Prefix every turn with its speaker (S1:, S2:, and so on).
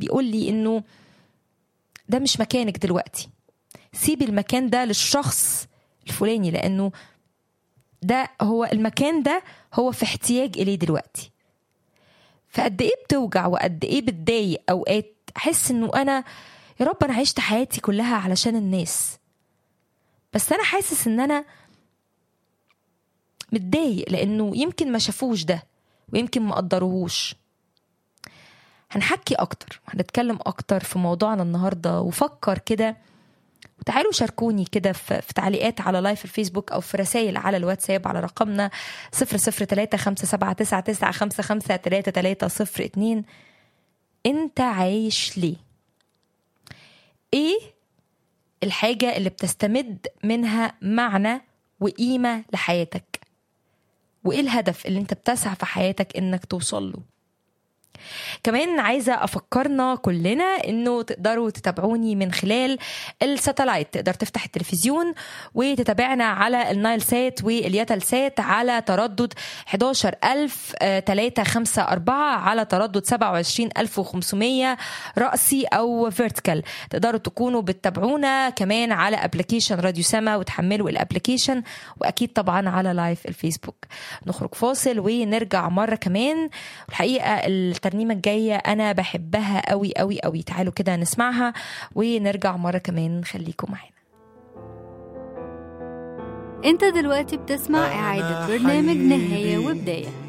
S1: بيقول لي انه ده مش مكانك دلوقتي سيبي المكان ده للشخص الفلاني لانه ده هو المكان ده هو في احتياج اليه دلوقتي فقد ايه بتوجع وقد ايه بتضايق اوقات احس انه انا يا رب انا عشت حياتي كلها علشان الناس بس انا حاسس ان انا متضايق لانه يمكن ما شافوش ده ويمكن ما قدروهوش هنحكي اكتر وهنتكلم اكتر في موضوعنا النهارده وفكر كده وتعالوا شاركوني كده في, في تعليقات على لايف الفيسبوك او في رسائل على الواتساب على رقمنا 003 انت عايش ليه ايه الحاجة اللي بتستمد منها معنى وقيمة لحياتك وايه الهدف اللي انت بتسعى في حياتك انك توصل له كمان عايزة أفكرنا كلنا إنه تقدروا تتابعوني من خلال الساتلايت تقدر تفتح التلفزيون وتتابعنا على النايل سات والياتل سات على تردد 11354 على تردد 27500 رأسي أو فيرتيكال تقدروا تكونوا بتتابعونا كمان على ابلكيشن راديو سما وتحملوا الابلكيشن وأكيد طبعا على لايف الفيسبوك نخرج فاصل ونرجع مرة كمان الحقيقة الترنيمة الجاية أنا بحبها قوي قوي قوي تعالوا كده نسمعها ونرجع مرة كمان خليكم معانا
S2: انت دلوقتي بتسمع اعادة برنامج نهاية وبداية